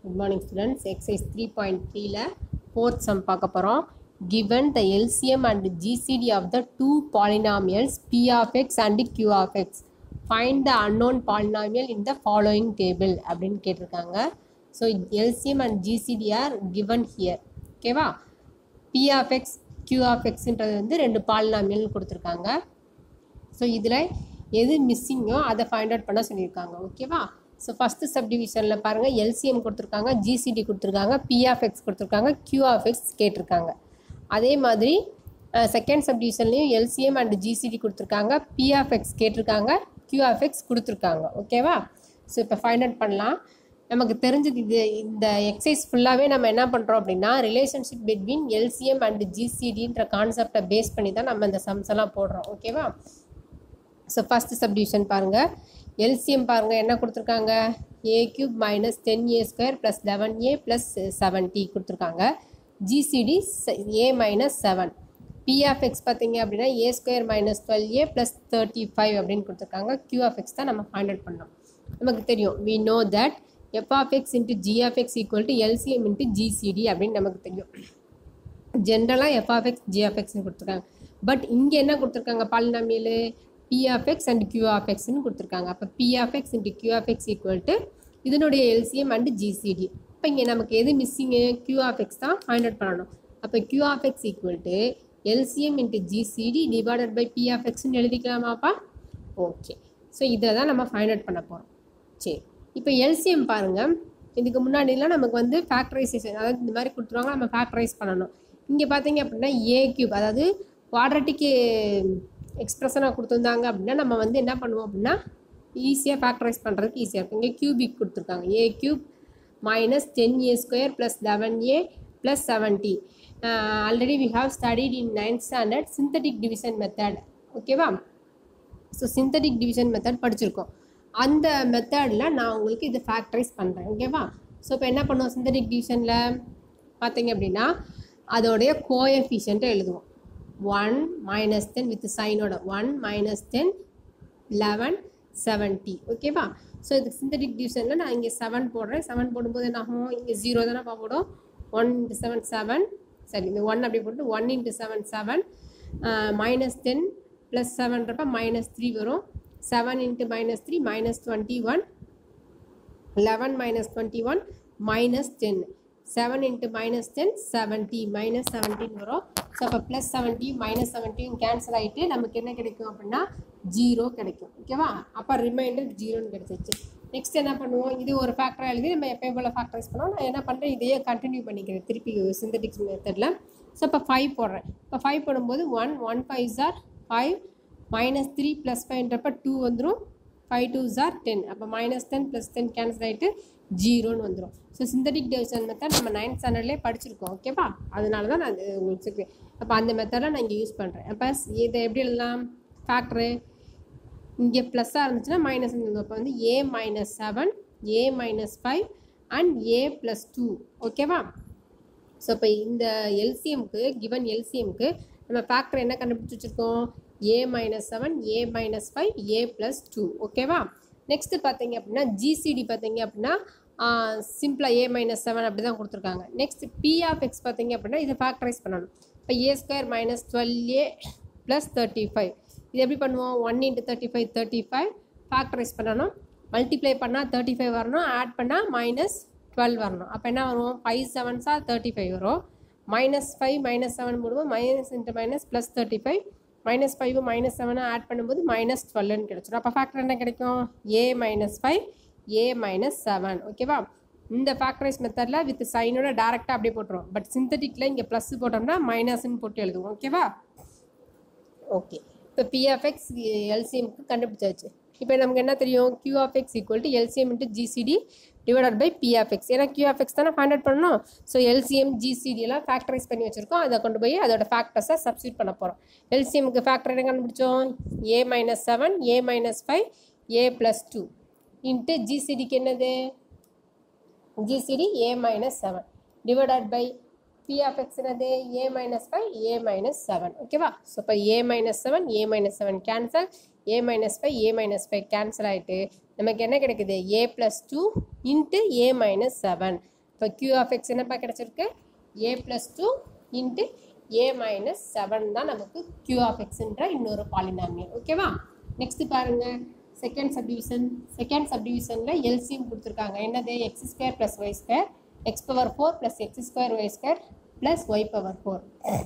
good morning students exercise three point த்ரீல fourth sum பார்க்க போகிறோம் given the LCM and GCD of the two polynomials p of x and q of x find the unknown polynomial in the following table அப்படின்னு கேட்டிருக்காங்க so LCM and GCD are given here ஓகேவா p of x q of xன்றது வந்து ரெண்டு polynomial கொடுத்துருக்காங்க so இதில் எது மிஸ்ஸிங்கோ அதை ஃபைண்ட் அவுட் பண்ண சொல்லியிருக்காங்க ஓகேவா ஸோ ஃபஸ்ட்டு சப் டிவிஷனில் பாருங்கள் எல்சிஎம் கொடுத்துருக்காங்க ஜிசிடி கொடுத்துருக்காங்க பிஆஃப்எக்ஸ் கொடுத்துருக்காங்க கியூஆஃப்எக்ஸ் கேட்டிருக்காங்க அதே மாதிரி செகண்ட் சப் டிவிஷன்லேயும் எல்சிஎம் அண்ட் ஜிசிடி கொடுத்துருக்காங்க பிஆஃப்எக்ஸ் கேட்டிருக்காங்க கியூஆஃப்எக்ஸ் கொடுத்துருக்காங்க ஓகேவா ஸோ இப்போ ஃபைண்ட் அவுட் பண்ணலாம் நமக்கு தெரிஞ்சது இது இந்த எக்ஸசைஸ் ஃபுல்லாகவே நம்ம என்ன பண்ணுறோம் அப்படின்னா ரிலேஷன்ஷிப் பிட்வீன் எல்சிஎம் அண்ட் ஜிசிடின்ற கான்செப்டை பேஸ் பண்ணி தான் நம்ம இந்த சம்ஸ் எல்லாம் போடுறோம் ஓகேவா ஸோ ஃபஸ்ட்டு சப்டிவிஷன் பாருங்கள் எல்சிஎம் பாருங்கள் என்ன கொடுத்துருக்காங்க a cube minus ten a square plus eleven a plus seventy கொடுத்துருக்காங்க GCD a minus seven p of x பார்த்தீங்க அப்படின்னா a square minus twelve a plus thirty five அப்படின்னு கொடுத்துருக்காங்க கியூஎஃப்எக்ஸ் தான் நம்ம ஃபைண்ட் அவுட் பண்ணோம் நமக்கு தெரியும் we know that f of x into g of x equal to LCM into GCD அப்படின்னு நமக்கு தெரியும் ஜென்ரலாக எஃப்ஆஃப்எக்ஸ் ஜிஎஃப்எக்ஸ்னு கொடுத்துருக்காங்க பட் இங்கே என்ன கொடுத்துருக்காங்க பாலினாமியல் பிஆஃப்எக்ஸ் அண்ட் கியூஆஃப்எக்ஸ்னு கொடுத்துருக்காங்க அப்போ p of x into q of x equal to இதனுடைய எல்சிஎம் அண்ட் ஜிசிடி இப்போ இங்கே நமக்கு எது மிஸ்ஸிங்கு கியூஆஃப்எக்ஸ் தான் ஃபைண்ட் அவுட் பண்ணணும் அப்போ q of x equal to LCM into GCD divided by பிஆஃப்எக்ஸ்னு எழுதிக்கலாமாப்பா ஓகே ஸோ இதை தான் நம்ம ஃபைண்ட் அவுட் பண்ண போகிறோம் சரி இப்போ எல்சிஎம் பாருங்கள் இதுக்கு முன்னாடிலாம் நமக்கு வந்து ஃபேக்டரைசேஷன் அதாவது இந்த மாதிரி கொடுத்துருவாங்க நம்ம ஃபேக்டரைஸ் பண்ணணும் இங்கே பார்த்தீங்க அப்படின்னா ஏ கியூப் அதாவது குவாட்ரட்டிக்கு எக்ஸ்ப்ரெஷனாக கொடுத்துருந்தாங்க அப்படின்னா நம்ம வந்து என்ன பண்ணுவோம் அப்படின்னா ஈஸியாக ஃபேக்டரைஸ் பண்ணுறதுக்கு ஈஸியாக இருக்கும் இங்கே கியூபிக் கொடுத்துருக்காங்க a cube minus ten a square plus eleven a plus seventy already we have studied in ninth standard synthetic division method ஓகேவா ஸோ சிந்தட்டிக் டிவிஷன் மெத்தட் படிச்சிருக்கோம் அந்த மெத்தடில் நான் உங்களுக்கு இதை ஃபேக்டரைஸ் பண்ணுறேன் ஓகேவா ஸோ இப்போ என்ன பண்ணுவோம் சிந்தட்டிக் டிவிஷனில் பார்த்தீங்க அப்படின்னா அதோடைய கோஎஃபிஷியண்ட்டை எழுதுவோம் ஒன் மைனஸ் டென் வித் சைனோட one minus ten eleven seventy ஓகேவா ஸோ இதுக்கு சிந்தட்டிக் டிவிஷனில் நான் இங்கே செவன் போடுறேன் செவன் போடும்போது என்ன ஆகும் இங்கே ஜீரோ தானே போடும் ஒன் இன்ட்டு செவன் செவன் சரி இந்த ஒன் அப்படி போட்டு one into seven seven minus ten plus செவன்றப்ப மைனஸ் த்ரீ வரும் seven into minus three minus twenty one eleven minus twenty one minus ten seven into minus ten seventy minus seventeen வரும் so அப்போ plus seventy minus செவன்ட்டியும் cancel ஆகிட்டு நமக்கு என்ன கிடைக்கும் அப்படின்னா ஜீரோ கிடைக்கும் ஓகேவா அப்போ ரிமைண்டர் ஜீரோன்னு கிடைச்சிச்சு நெக்ஸ்ட் என்ன பண்ணுவோம் இது ஒரு ஃபேக்டராக எழுதி நம்ம எப்போ போல் ஃபேக்டரைஸ் பண்ணோம் நான் என்ன பண்ணுறேன் இதையே கண்டினியூ பண்ணிக்கிறேன் திருப்பி சிந்தட்டிக்ஸ் மெத்தடில் ஸோ இப்போ ஃபைவ் போடுறேன் இப்போ ஃபைவ் போடும்போது ஒன் ஒன் ஃபைவ் ஜார் ஃபைவ் மைனஸ் த்ரீ ப்ளஸ் ஃபைவ்ன்றப்ப டூ வந்துடும் ஃபைவ் டூ ஜார் டென் அப்போ minus ten plus ten cancel ஆகிட்டு ஜீரோன்னு வந்துடும் ஸோ சிந்தட்டிக் டிவிஷன் மெத்தட் நம்ம நைன்த் ஸ்டாண்டர்ட்லேயே படிச்சிருக்கோம் ஓகேவா அதனால தான் நான் அது உங்களுக்கு சொல்கிறேன் அப்போ அந்த மெத்தடை நான் இங்கே யூஸ் பண்ணுறேன் அப்போ இதை எப்படி எழுதலாம் ஃபேக்ட்ரு இங்கே ப்ளஸ்ஸாக இருந்துச்சுன்னா மைனஸ் இருந்தது அப்போ வந்து a minus seven a minus five and a plus two ஓகேவா ஸோ இப்போ இந்த எல்சிஎம்க்கு கிவன் எல்சிஎம்க்கு நம்ம ஃபேக்டர் என்ன கண்டுபிடிச்சி வச்சுருக்கோம் a minus seven a minus five a plus two ஓகேவா நெக்ஸ்ட்டு பார்த்தீங்க அப்படின்னா ஜிசிடி பார்த்தீங்க அப்படின்னா சிம்பிளாக ஏ மைனஸ் செவன் அப்படி தான் கொடுத்துருக்காங்க நெக்ஸ்ட் பி ஆஃப் எக்ஸ் பார்த்தீங்க அப்படின்னா இதை ஃபேக்டரைஸ் பண்ணணும் இப்போ a square minus twelve a plus thirty five இது எப்படி பண்ணுவோம் one into thirty five thirty five factorise பண்ணணும் மல்டிப்ளை பண்ணால் தேர்ட்டி ஃபைவ் வரணும் ஆட் பண்ணால் மைனஸ் டுவெல் வரணும் அப்போ என்ன வரும் ஃபைவ் செவன்ஸாக தேர்ட்டி ஃபைவ் வரும் மைனஸ் ஃபைவ் மைனஸ் செவன் போடுவோம் minus into minus plus thirty five minus five minus செவனை ஆட் பண்ணும்போது மைனஸ் டுவெல்னு கிடச்சிடும் அப்போ ஃபேக்டர் என்ன கிடைக்கும் a minus five a minus seven ஓகேவா இந்த ஃபேக்டரைஸ் மெத்தடில் வித் சைனோட டேரெக்டாக அப்படியே போட்டுருவோம் பட் சிந்தட்டிக்கில் இங்கே ப்ளஸ் போட்டோம்னா மைனஸ்ன்னு போட்டு எழுதுவோம் ஓகேவா ஓகே இப்போ பிஎஃப்எக்ஸ் எல்சிஎம்க்கு கண்டுபிடிச்சாச்சு இப்போ நமக்கு என்ன தெரியும் q of x equal to LCM into GCD divided by p of x ஏன்னா கியூஎஃப்எக்ஸ் தானே ஃபைண்ட் அவுட் பண்ணணும் ஸோ எல்சிஎம் ஜிசிடி எல்லாம் ஃபேக்டரைஸ் பண்ணி வச்சுருக்கோம் அதை கொண்டு போய் அதோட ஃபேக்டர்ஸை சப்ஸ்டியூட் பண்ண போகிறோம் எல்சிஎம்க்கு ஃபேக்டர் என்ன கண்டுபிடிச்சோம் a minus seven a minus five a plus two into ஜிசிடிக்கு என்னது GCD a minus seven divided by p of x என்னது a minus five a minus seven ஓகேவா ஸோ இப்போ a minus seven a minus seven cancel a minus five a minus five cancel ஆகிட்டு நமக்கு என்ன கிடைக்குது a plus two into a minus seven இப்போ q of x என்னப்பா கிடச்சிருக்கு a plus two into a minus seven தான் நமக்கு Q of எக்ஸ்ன்ற இன்னொரு பாலினாமியல் ஓகேவா நெக்ஸ்ட் பாருங்க செகண்ட் சப்டிவிஷன் செகண்ட் சப்டிவிஷனில் எல்சிஎம் கொடுத்துருக்காங்க என்னது x square plus y square x power four plus x square y square plus y power four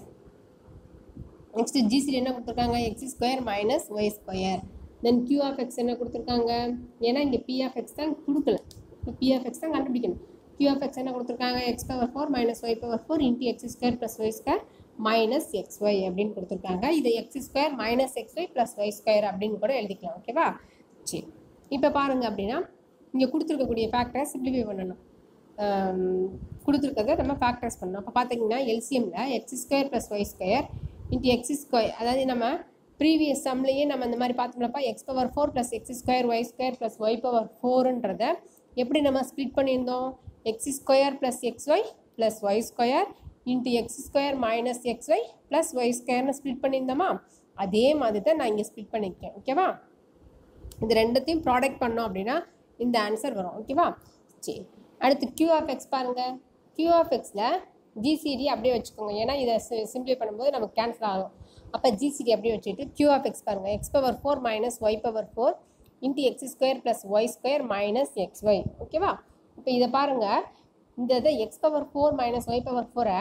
next GCD என்ன கொடுத்துருக்காங்க x square minus y square then q of x என்ன கொடுத்துருக்காங்க ஏன்னா இங்கே B of x தான் கொடுக்கல இப்போ p of x தான் கண்டுபிடிக்கணும் கியூ ஆஃப் எக்ஸ் என்ன கொடுத்துருக்காங்க x power four minus y power four into x square plus y square minus x y அப்படின்னு கொடுத்துருக்காங்க இதை x square minus x y plus y square அப்படின்னு கூட எழுதிக்கலாம் ஓகேவா சரி இப்போ பாருங்க அப்படின்னா இங்கே கொடுத்துருக்கக்கூடிய ஃபேக்டரை சிம்பிளிஃபை பண்ணணும் கொடுத்துருக்கறத நம்ம ஃபேக்டர்ஸ் பண்ணணும் அப்போ பார்த்தீங்கன்னா எல்சிஎம்மில் x square plus y square into x square அதாவது நம்ம ப்ரீவியஸ் சம்லேயே நம்ம இந்த மாதிரி பார்த்தோம்லப்பா x power four plus x square y square plus y power ஃபோருன்றதை எப்படி நம்ம ஸ்ப்ளிட் பண்ணியிருந்தோம் x square plus x y plus y square into x square minus x y plus y ஸ்கொயர்னு ஸ்ப்ளிட் பண்ணியிருந்தோமா அதே மாதிரி தான் நான் இங்கே ஸ்ப்ளிட் பண்ணியிருக்கேன் ஓகேவா இது ரெண்டுத்தையும் ப்ராடக்ட் பண்ணோம் அப்படின்னா இந்த ஆன்சர் வரும் ஓகேவா சரி அடுத்து கியூ ஆஃப் எக்ஸ் பாருங்கள் கியூ ஆஃப் எக்ஸில் ஜிசிடி அப்படியே வச்சுக்கோங்க ஏன்னா இதை சிம்பிளை பண்ணும்போது நமக்கு கேன்சல் ஆகும் அப்போ ஜிசிடி அப்படியே வச்சுட்டு கியூ ஆஃப் எக்ஸ் பாருங்கள் x power four minus y power four into x square plus y square minus x y ஓகேவா இப்போ இதை பாருங்கள் இந்த இதை x power four minus y power ஃபோரை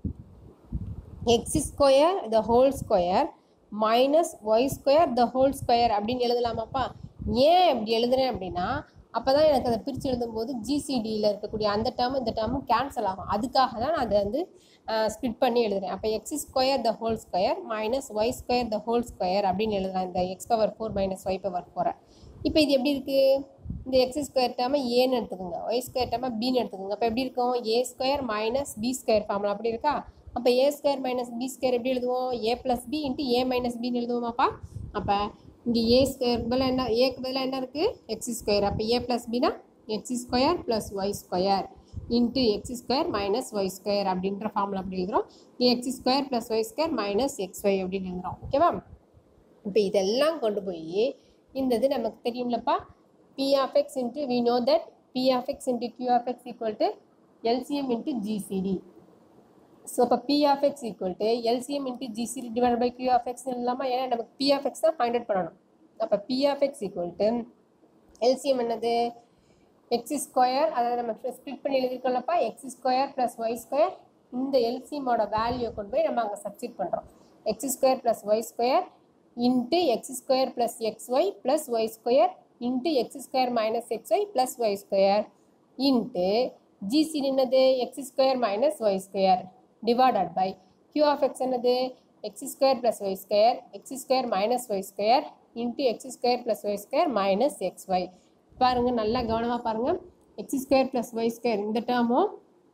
x square the whole square minus y square the whole square அப்படின்னு எழுதலாமாப்பா ஏன் இப்படி எழுதுறேன் அப்படின்னா அப்போ தான் எனக்கு அதை பிரித்து எழுதும்போது ஜிசிடியில் இருக்கக்கூடிய அந்த டேர்மும் இந்த டேர்மும் கேன்சல் ஆகும் அதுக்காக தான் நான் அதை வந்து ஸ்ப்ளிட் பண்ணி எழுதுறேன் அப்போ x square the whole square minus y square the whole square அப்படின்னு எழுதுறேன் இந்த x power four minus y power ஃபோரை இப்போ இது எப்படி இருக்குது இந்த எக்ஸ் ஸ்கொயர் டேர்மை ஏன்னு எடுத்துக்கோங்க ஒய் ஸ்கொயர் டேர்மை பின்னு எடுத்துக்கோங்க அப்போ எப்படி இருக்கும் a square minus b square formula அப்படி இருக்கா அப்போ a square minus b square எப்படி எழுதுவோம் a plus b into a minus பின்னு எழுதுவோமாப்பா அப்போ இங்கே ஏ ஸ்கொயர் பதிலாக என்ன ஏக்கு பதிலாக என்ன இருக்குது எக்ஸ் ஸ்கொயர் அப்போ ஏ ப்ளஸ் பினா x square plus y square into x square minus y square அப்படின்ற ஃபார்முலா அப்படி எழுதுகிறோம் x square plus y square minus x y அப்படின்னு எழுதுகிறோம் ஓகேவா இப்போ இதெல்லாம் கொண்டு போய் இந்த இது நமக்கு தெரியும்லப்பா p of x into we know that p of x into q of x equal to LCM into GCD so இப்போ p of x equal to LCM into GCD divide by q of x இல்லாமல் ஏன்னா நமக்கு p of x தான் find out பண்ணணும் அப்போ p of x equal to LCM என்னது x square அதாவது நம்ம ஸ்ப்ளிட் பண்ணி எழுதிருக்கோம்லப்பா x square plus y square இந்த எல்சிஎம்மோட வேல்யூ கொண்டு போய் நம்ம அங்கே சப்ஸ்டிட் பண்ணுறோம் x square plus y square into x square plus x y plus y square into x square minus x y plus y square into GC என்னது x square minus y square divided by q of x என்னது x square plus y square x square minus y square into x square plus y square minus xy பாருங்க நல்லா கவனமா பாருங்க x square plus y square இந்த டேர்மும்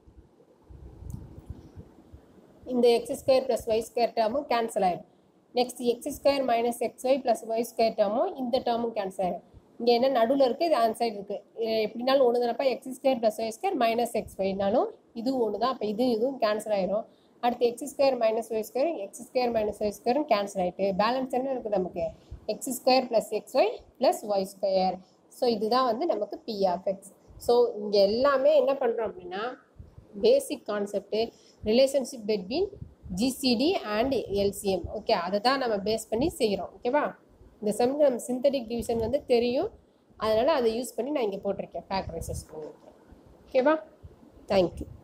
இந்த x square plus y square டேர்மும் cancel ஆயிடும் next x square minus x y plus y square டேர்மும் இந்த டேர்மும் கேன்சல் ஆயிடும் இங்கே என்ன நடுவில் இருக்குது இது அந்த சைடு இருக்குது எப்படினாலும் ஒன்று தானப்பா x square plus y square minus x ஒய்னாலும் இதுவும் ஒன்று தான் அப்போ இது இதுவும் கேன்சல் ஆயிரும் அடுத்து x square minus y square x square minus y ஸ்கொயரும் கேன்சல் ஆகிட்டு பேலன்ஸ் என்ன இருக்குது நமக்கு x square plus x y plus y square so இதுதான் வந்து நமக்கு பி ஆஃப் எக்ஸ் ஸோ இங்கே எல்லாமே என்ன பண்ணுறோம் அப்படின்னா basic concept relationship between GCD and LCM okay அதை தான் நம்ம பேஸ் பண்ணி செய்கிறோம் ஓகேவா இந்த செம்க்கு நம்ம சிந்தட்டிக் டிவிஷன் வந்து தெரியும் அதனால் அதை யூஸ் பண்ணி நான் இங்கே போட்டிருக்கேன் ஃபேக்டரைசஸ் பண்ணியிருக்கேன் ஓகேவா தேங்க்யூ